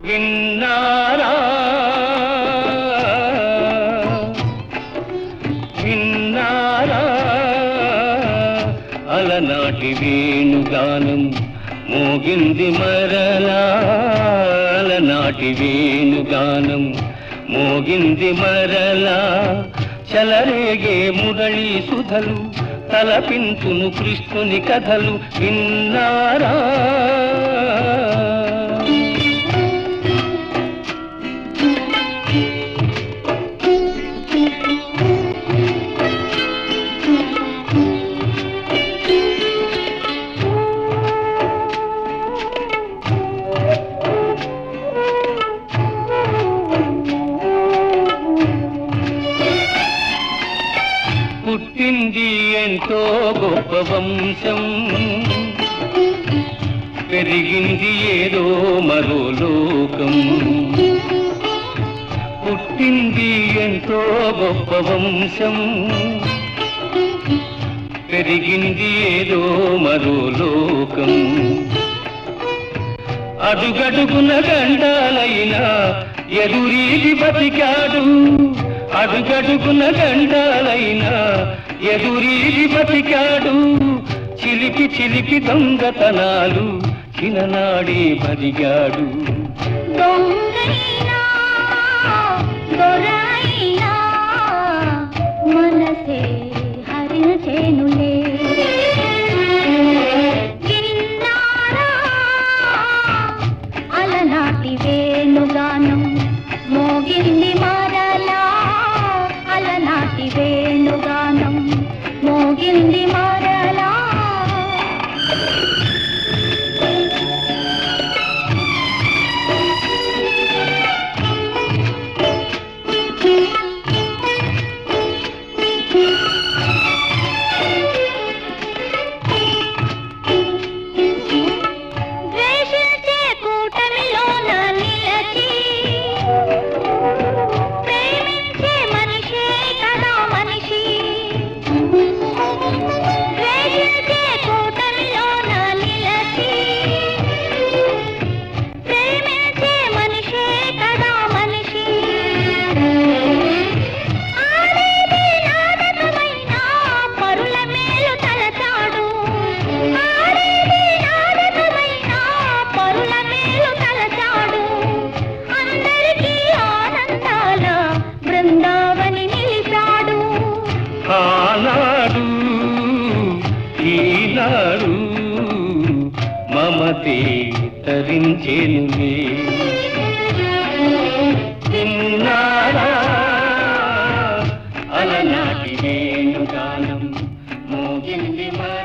విన్నారా విన్నారా అలనాటి వేణుగానం మోగింది మరలా అలనాటి వేణుగానం మోగింది మరలా చలరేగే మురళీ సుధలు తలపించును కృష్ణుని కథలు విన్నారా పుట్టింది ఎంతో గొప్ప వంశం పెరిగింది ఏదో మరో లోకం పుట్టింది ఎంతో గొప్ప వంశం పెరిగింది ఏదో మరో లోకం అడుగడుగున గండాలైనా ఎదురీది బతికాడు అడుగడుగున గండాలైనా ఎదురీది బతికాడు చిలిపి చిలిపి దొంగతనాలు చిన్ననాడే బదిగాడు దొంగైనా దొరైనా మనసే హరించేనులే విన్నారా అలనాటి వేణుగానం మోగింది మరలా అలనాటి వేణుగానం మోగింది మరలా ద్వేషించే కూటమిలోన నిలచి ప్రేమించే మనిషే కదా మనిషి ద్వేషించే కూటమిలోన నిలచి ప్రేమించే మనిషే కదా మనిషి ఆడేది నాటకమైనా పరుల మేలు తలచాడు ఆడేది నాటకమైనా పరుల మేలు తలచాడు అందరికీ ఆనందాల బృందావని నిలిచాడు ఆనాడు ఈనాడు మమతే తరించేనులే విన్నారా అలనాటి వేణుగానం మోగింది మా